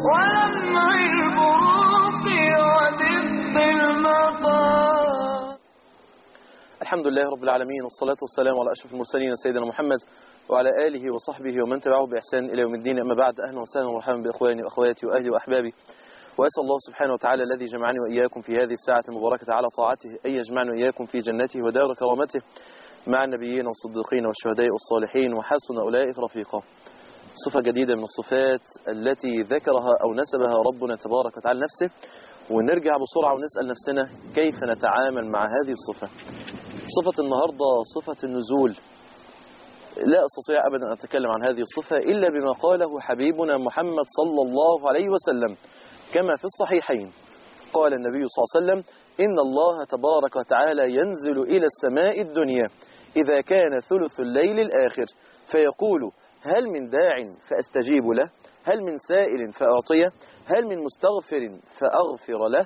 ولمع البروق ودب المطار الحمد لله رب العالمين والصلاة والسلام على أشرف المرسلين سيدنا محمد وعلى آله وصحبه ومن تبعه بإحسان إلى يوم الدين أما بعد أهلا وسهلا ومرحبا بإخواني وأخواتي وأهلي وأحبابي وأسأل الله سبحانه وتعالى الذي جمعني وإياكم في هذه الساعة المباركة على طاعته أن يجمعنا وإياكم في جنته ودار كرامته مع النبيين والصديقين والشهداء والصالحين وحسن أولئك رفيقا صفة جديدة من الصفات التي ذكرها أو نسبها ربنا تبارك وتعالى نفسه ونرجع بسرعة ونسأل نفسنا كيف نتعامل مع هذه الصفة صفة النهاردة صفة النزول لا أستطيع أبدا أن أتكلم عن هذه الصفة إلا بما قاله حبيبنا محمد صلى الله عليه وسلم كما في الصحيحين قال النبي صلى الله عليه وسلم إن الله تبارك وتعالى ينزل إلى السماء الدنيا إذا كان ثلث الليل الآخر فيقول هل من داع فأستجيب له هل من سائل فأعطيه هل من مستغفر فأغفر له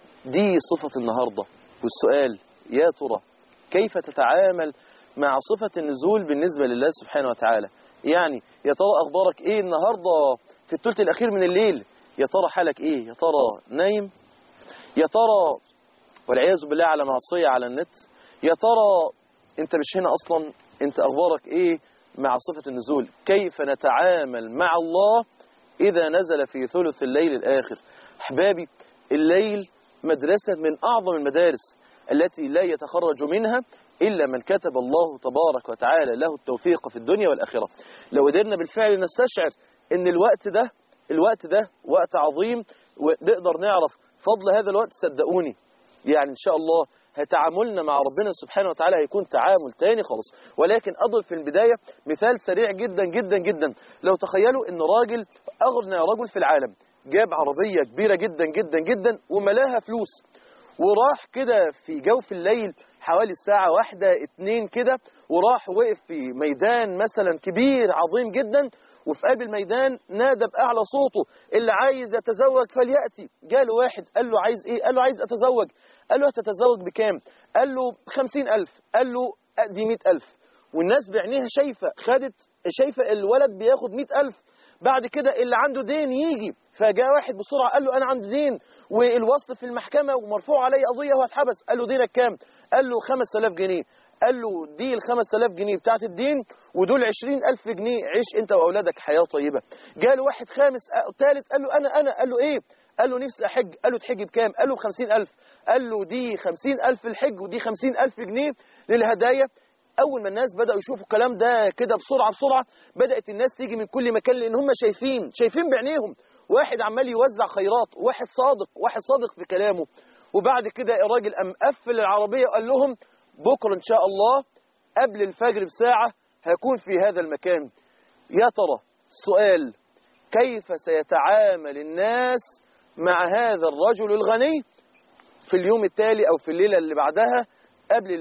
دي صفة النهاردة والسؤال يا ترى كيف تتعامل مع صفة النزول بالنسبة لله سبحانه وتعالى يعني يا ترى أخبارك إيه النهاردة في الثلث الأخير من الليل يا ترى حالك إيه يا ترى نايم يا ترى والعياذ بالله على معصية على النت يا ترى أنت مش هنا أصلا أنت أخبارك إيه مع صفة النزول كيف نتعامل مع الله إذا نزل في ثلث الليل الآخر أحبابي الليل مدرسة من أعظم المدارس التي لا يتخرج منها إلا من كتب الله تبارك وتعالى له التوفيق في الدنيا والآخرة لو قدرنا بالفعل نستشعر أن الوقت ده الوقت ده وقت عظيم ونقدر نعرف فضل هذا الوقت صدقوني يعني إن شاء الله تعاملنا مع ربنا سبحانه وتعالى هيكون تعامل تاني خالص ولكن أضرب في البداية مثال سريع جدا جدا جدا لو تخيلوا أن راجل أغنى رجل في العالم جاب عربية كبيرة جدا جدا جدا وملاها فلوس وراح كده في جوف الليل حوالي الساعة واحدة اتنين كده وراح وقف في ميدان مثلا كبير عظيم جدا وفي قلب الميدان نادى بأعلى صوته اللي عايز يتزوج فليأتي جاله واحد قال له عايز ايه قال له عايز اتزوج قال له هتتزوج بكام قال له خمسين ألف قال له دي مئة ألف والناس بعينيها شايفة خدت شايفة الولد بياخد مئة ألف بعد كده اللي عنده دين يجي فجاء واحد بسرعة قال له أنا عندي دين والوصل في المحكمة ومرفوع علي قضية وهتحبس قال له دينك كام قال له 5000 جنيه قال له دي ال 5000 جنيه بتاعت الدين ودول 20000 جنيه عيش انت واولادك حياه طيبه جاء له واحد خامس ثالث قال له انا انا قال له ايه قال له نفسي احج قال له تحج بكام قال له ب 50000 قال له دي 50000 الحج ودي 50000 جنيه للهدايا اول ما الناس بداوا يشوفوا الكلام ده كده بسرعه بسرعه بدات الناس تيجي من كل مكان لان هم شايفين شايفين بعينيهم واحد عمال يوزع خيرات واحد صادق واحد صادق في كلامه وبعد كده الراجل قام قفل العربيه وقال لهم بكرة إن شاء الله قبل الفجر بساعة هكون في هذا المكان يا ترى سؤال كيف سيتعامل الناس مع هذا الرجل الغني في اليوم التالي أو في الليلة اللي بعدها قبل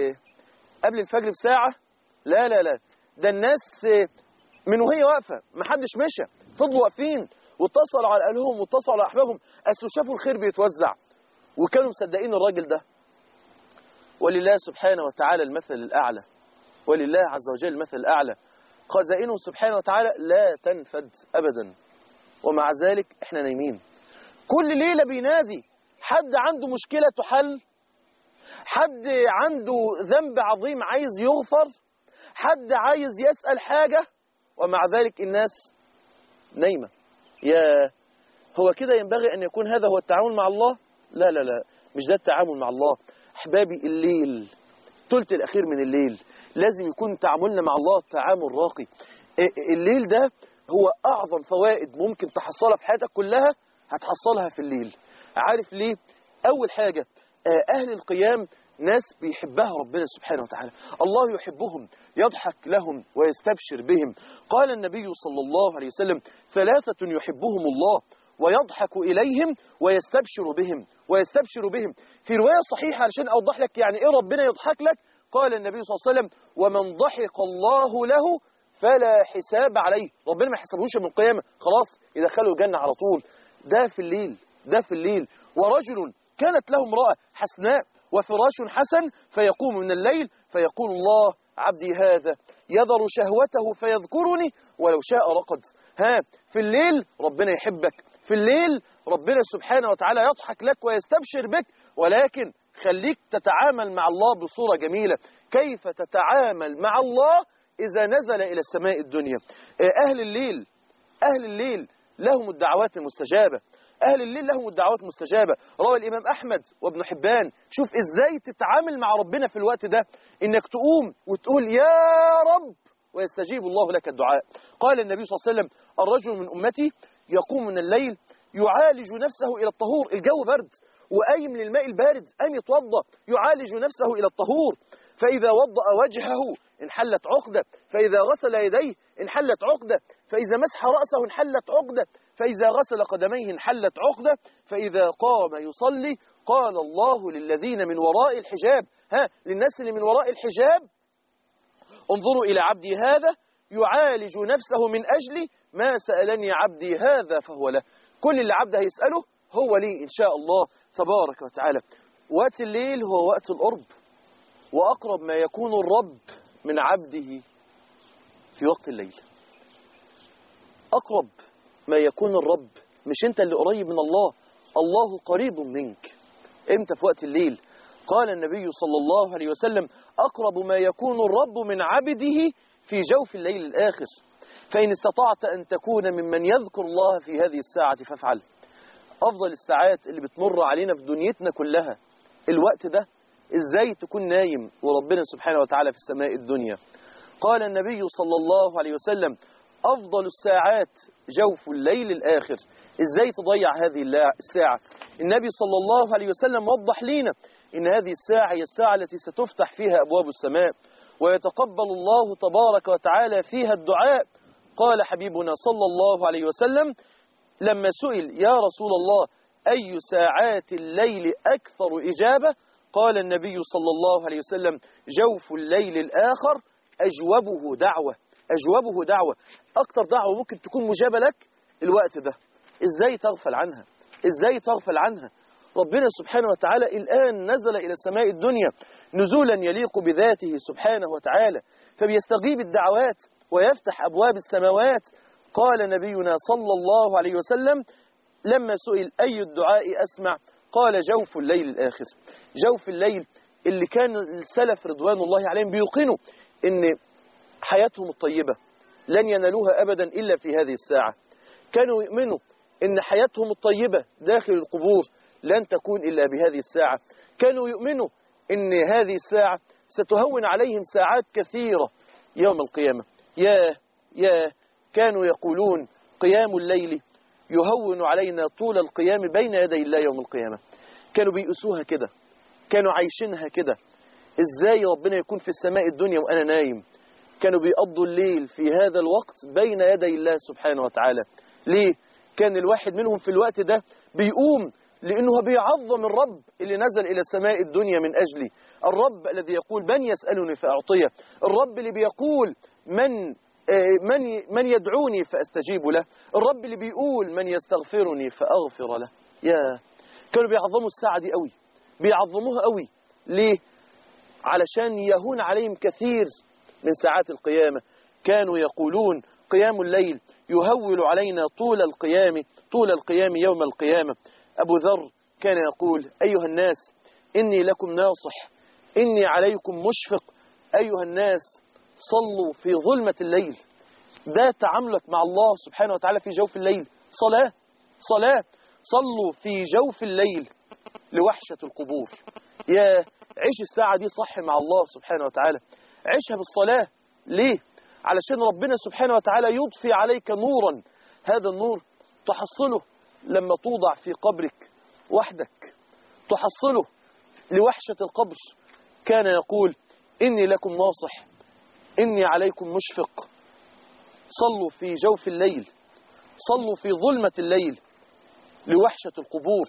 قبل الفجر بساعة لا لا لا ده الناس من وهي واقفة محدش مشى فضلوا واقفين واتصلوا على أهلهم واتصلوا على أحبابهم أسوا شافوا الخير بيتوزع وكانوا مصدقين الراجل ده ولله سبحانه وتعالى المثل الأعلى ولله عز وجل المثل الأعلى خزائنه سبحانه وتعالى لا تنفد أبدا ومع ذلك احنا نايمين كل ليلة بينادي حد عنده مشكلة تحل حد عنده ذنب عظيم عايز يغفر حد عايز يسأل حاجة ومع ذلك الناس نايمة يا هو كده ينبغي أن يكون هذا هو التعامل مع الله لا لا لا مش ده التعامل مع الله أحبابي الليل تلت الأخير من الليل لازم يكون تعاملنا مع الله تعامل راقي الليل ده هو أعظم فوائد ممكن تحصلها في حياتك كلها هتحصلها في الليل عارف ليه؟ أول حاجة أهل القيام ناس بيحبها ربنا سبحانه وتعالى الله يحبهم يضحك لهم ويستبشر بهم قال النبي صلى الله عليه وسلم ثلاثة يحبهم الله ويضحك إليهم ويستبشر بهم ويستبشر بهم في رواية صحيحة علشان أوضح لك يعني إيه ربنا يضحك لك قال النبي صلى الله عليه وسلم ومن ضحك الله له فلا حساب عليه ربنا ما يحسبهوش من القيامة خلاص يدخله الجنة على طول ده في الليل ده في الليل ورجل كانت له امرأة حسناء وفراش حسن فيقوم من الليل فيقول الله عبدي هذا يذر شهوته فيذكرني ولو شاء رقد ها في الليل ربنا يحبك في الليل ربنا سبحانه وتعالى يضحك لك ويستبشر بك ولكن خليك تتعامل مع الله بصورة جميلة كيف تتعامل مع الله إذا نزل إلى السماء الدنيا أهل الليل أهل الليل لهم الدعوات المستجابة أهل الليل لهم الدعوات المستجابة روى الإمام أحمد وابن حبان شوف إزاي تتعامل مع ربنا في الوقت ده إنك تقوم وتقول يا رب ويستجيب الله لك الدعاء قال النبي صلى الله عليه وسلم الرجل من أمتي يقوم من الليل يعالج نفسه إلى الطهور الجو برد وقايم للماء البارد قام يتوضا يعالج نفسه إلى الطهور فإذا وضأ وجهه انحلت عقدة فإذا غسل يديه انحلت عقدة فإذا مسح رأسه انحلت عقدة فإذا غسل قدميه انحلت عقدة فإذا قام يصلي قال الله للذين من وراء الحجاب ها للناس اللي من وراء الحجاب انظروا إلى عبدي هذا يعالج نفسه من أجلي ما سألني عبدي هذا فهو له كل اللي عبده هيسأله هو لي إن شاء الله تبارك وتعالى وقت الليل هو وقت القرب وأقرب ما يكون الرب من عبده في وقت الليل أقرب ما يكون الرب مش أنت اللي قريب من الله الله قريب منك إمتى في وقت الليل قال النبي صلى الله عليه وسلم أقرب ما يكون الرب من عبده في جوف الليل الآخر فإن استطعت أن تكون ممن يذكر الله في هذه الساعة فافعل أفضل الساعات اللي بتمر علينا في دنيتنا كلها الوقت ده إزاي تكون نايم وربنا سبحانه وتعالى في السماء الدنيا قال النبي صلى الله عليه وسلم أفضل الساعات جوف الليل الآخر إزاي تضيع هذه الساعة النبي صلى الله عليه وسلم وضح لنا إن هذه الساعة هي الساعة التي ستفتح فيها أبواب السماء ويتقبل الله تبارك وتعالى فيها الدعاء قال حبيبنا صلى الله عليه وسلم لما سئل يا رسول الله أي ساعات الليل أكثر إجابة قال النبي صلى الله عليه وسلم جوف الليل الآخر أجوبه دعوة أجوبه دعوة أكثر دعوة ممكن تكون مجابة لك الوقت ده إزاي تغفل عنها إزاي تغفل عنها ربنا سبحانه وتعالى الآن نزل إلى السماء الدنيا نزولا يليق بذاته سبحانه وتعالى فبيستجيب الدعوات ويفتح أبواب السماوات قال نبينا صلى الله عليه وسلم لما سئل أي الدعاء أسمع قال جوف الليل الآخر جوف الليل اللي كان السلف رضوان الله عليهم بيوقنوا ان حياتهم الطيبة لن ينالوها أبدا إلا في هذه الساعة كانوا يؤمنوا ان حياتهم الطيبة داخل القبور لن تكون إلا بهذه الساعة كانوا يؤمنوا ان هذه الساعة ستهون عليهم ساعات كثيرة يوم القيامة يا يا كانوا يقولون قيام الليل يهون علينا طول القيام بين يدي الله يوم القيامة كانوا بيقسوها كده كانوا عايشينها كده ازاي ربنا يكون في السماء الدنيا وانا نايم كانوا بيقضوا الليل في هذا الوقت بين يدي الله سبحانه وتعالى ليه كان الواحد منهم في الوقت ده بيقوم لأنه بيعظم الرب اللي نزل إلى سماء الدنيا من أجلي الرب الذي يقول من يسألني فأعطيه الرب اللي بيقول من من من يدعوني فاستجيب له الرب اللي بيقول من يستغفرني فاغفر له يا كانوا بيعظموا الساعه دي قوي بيعظموها قوي ليه علشان يهون عليهم كثير من ساعات القيامه كانوا يقولون قيام الليل يهول علينا طول القيام طول القيام يوم القيامه ابو ذر كان يقول ايها الناس اني لكم ناصح اني عليكم مشفق ايها الناس صلوا في ظلمة الليل ده تعاملك مع الله سبحانه وتعالى في جوف الليل صلاة صلاة صلوا في جوف الليل لوحشة القبور يا عيش الساعة دي صح مع الله سبحانه وتعالى عيشها بالصلاة ليه؟ علشان ربنا سبحانه وتعالى يضفي عليك نورا هذا النور تحصله لما توضع في قبرك وحدك تحصله لوحشة القبر كان يقول إني لكم ناصح إني عليكم مشفق صلوا في جوف الليل صلوا في ظلمة الليل لوحشة القبور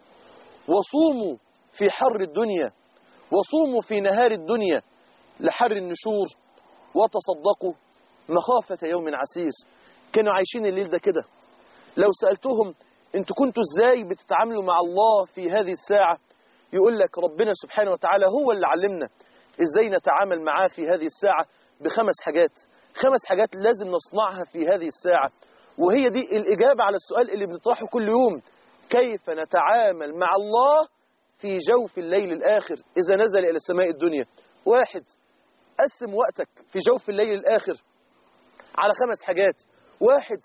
وصوموا في حر الدنيا وصوموا في نهار الدنيا لحر النشور وتصدقوا مخافة يوم عسير كانوا عايشين الليل ده كده لو سألتهم انتوا كنتوا ازاي بتتعاملوا مع الله في هذه الساعة يقول لك ربنا سبحانه وتعالى هو اللي علمنا ازاي نتعامل معاه في هذه الساعة بخمس حاجات خمس حاجات لازم نصنعها في هذه الساعة وهي دي الإجابة على السؤال اللي بنطرحه كل يوم كيف نتعامل مع الله في جوف الليل الآخر إذا نزل إلى سماء الدنيا واحد قسم وقتك في جوف الليل الآخر على خمس حاجات واحد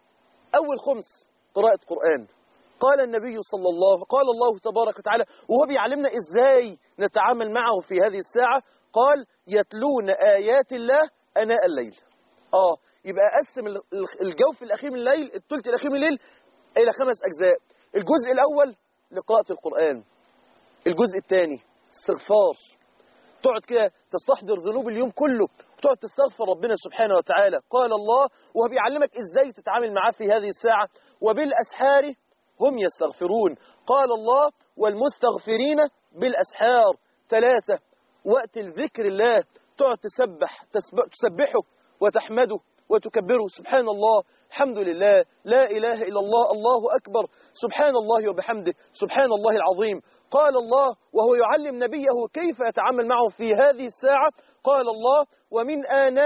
أول خمس قراءة قرآن قال النبي صلى الله قال الله تبارك وتعالى وهو بيعلمنا إزاي نتعامل معه في هذه الساعة قال يتلون آيات الله أناء الليل آه يبقى قسم ال- ال- الجوف الأخير من الليل الثلث الأخير من الليل إلى خمس أجزاء الجزء الأول لقراءة القرآن الجزء الثاني استغفار تقعد كده تستحضر ذنوب اليوم كله وتقعد تستغفر ربنا سبحانه وتعالى قال الله وهو بيعلمك ازاي تتعامل معاه في هذه الساعة وبالأسحار هم يستغفرون قال الله والمستغفرين بالأسحار ثلاثة وقت الذكر الله تقعد تسبح تسبح تسبحه وتحمده وتكبره سبحان الله الحمد لله لا إله إلا الله الله أكبر سبحان الله وبحمده سبحان الله العظيم قال الله وهو يعلم نبيه كيف يتعامل معه في هذه الساعة قال الله ومن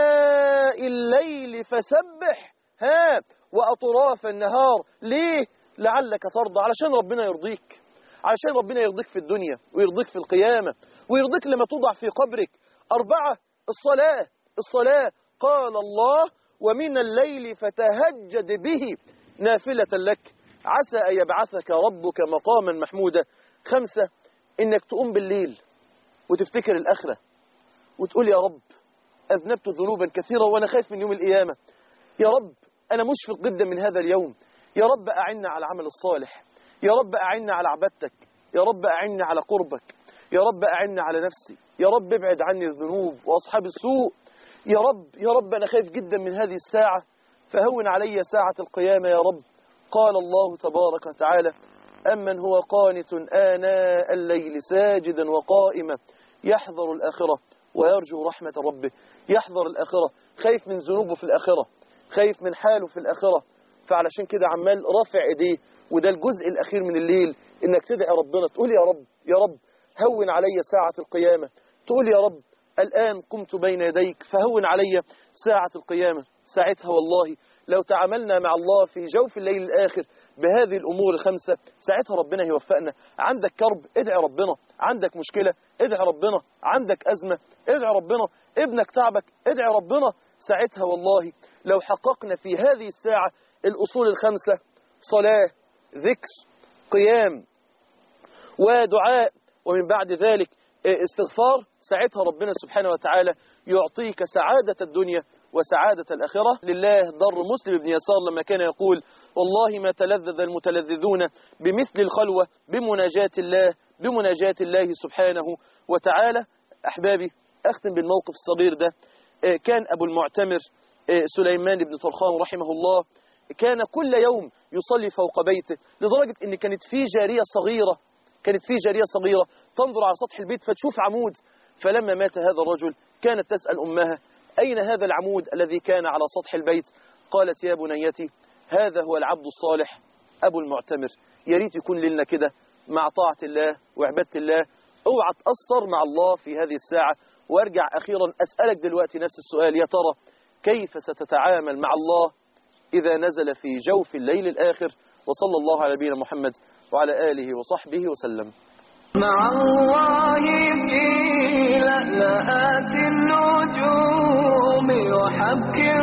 آناء الليل فسبح ها وأطراف النهار ليه لعلك ترضى علشان ربنا يرضيك علشان ربنا يرضيك في الدنيا ويرضيك في القيامة ويرضيك لما توضع في قبرك أربعة الصلاة الصلاة قال الله ومن الليل فتهجد به نافلة لك عسى أن يبعثك ربك مقاما محمودا خمسة إنك تقوم بالليل وتفتكر الآخرة وتقول يا رب أذنبت ذنوبا كثيرة وأنا خايف من يوم القيامة يا رب أنا مشفق جدا من هذا اليوم يا رب أعنا على العمل الصالح يا رب أعنا على عبادتك يا رب أعنا على قربك يا رب أعنا على نفسي يا رب ابعد عني الذنوب وأصحاب السوء يا رب يا رب أنا خايف جدا من هذه الساعة فهون علي ساعة القيامة يا رب قال الله تبارك وتعالى أمن هو قانت آناء الليل ساجدا وقائما يحذر الآخرة ويرجو رحمة ربه يحذر الآخرة خايف من ذنوبه في الآخرة خايف من حاله في الآخرة فعلشان كده عمال رافع ايديه وده الجزء الأخير من الليل إنك تدعي ربنا تقول يا رب يا رب هون علي ساعة القيامة تقول يا رب الآن قمت بين يديك فهون علي ساعة القيامة ساعتها والله لو تعاملنا مع الله في جوف الليل الآخر بهذه الأمور الخمسة ساعتها ربنا يوفقنا عندك كرب ادعي ربنا عندك مشكلة ادعي ربنا عندك أزمة ادعي ربنا ابنك تعبك ادعي ربنا ساعتها والله لو حققنا في هذه الساعة الأصول الخمسة صلاة ذكر قيام ودعاء ومن بعد ذلك استغفار ساعتها ربنا سبحانه وتعالى يعطيك سعادة الدنيا وسعادة الآخرة لله ضر مسلم بن يسار لما كان يقول والله ما تلذذ المتلذذون بمثل الخلوة بمناجاة الله بمناجاة الله سبحانه وتعالى أحبابي أختم بالموقف الصغير ده كان أبو المعتمر سليمان بن طرخان رحمه الله كان كل يوم يصلي فوق بيته لدرجة أن كانت فيه جارية صغيرة كانت فيه جارية صغيرة تنظر على سطح البيت فتشوف عمود فلما مات هذا الرجل كانت تسأل أمها أين هذا العمود الذي كان على سطح البيت قالت يا بنيتي هذا هو العبد الصالح أبو المعتمر يا ريت يكون لنا كده مع طاعة الله وعبادة الله اوعى تأثر مع الله في هذه الساعة وارجع أخيرا أسألك دلوقتي نفس السؤال يا ترى كيف ستتعامل مع الله إذا نزل في جوف الليل الآخر وصلى الله على نبينا محمد وعلى آله وصحبه وسلم مع الله في لألآت النجوم وحبك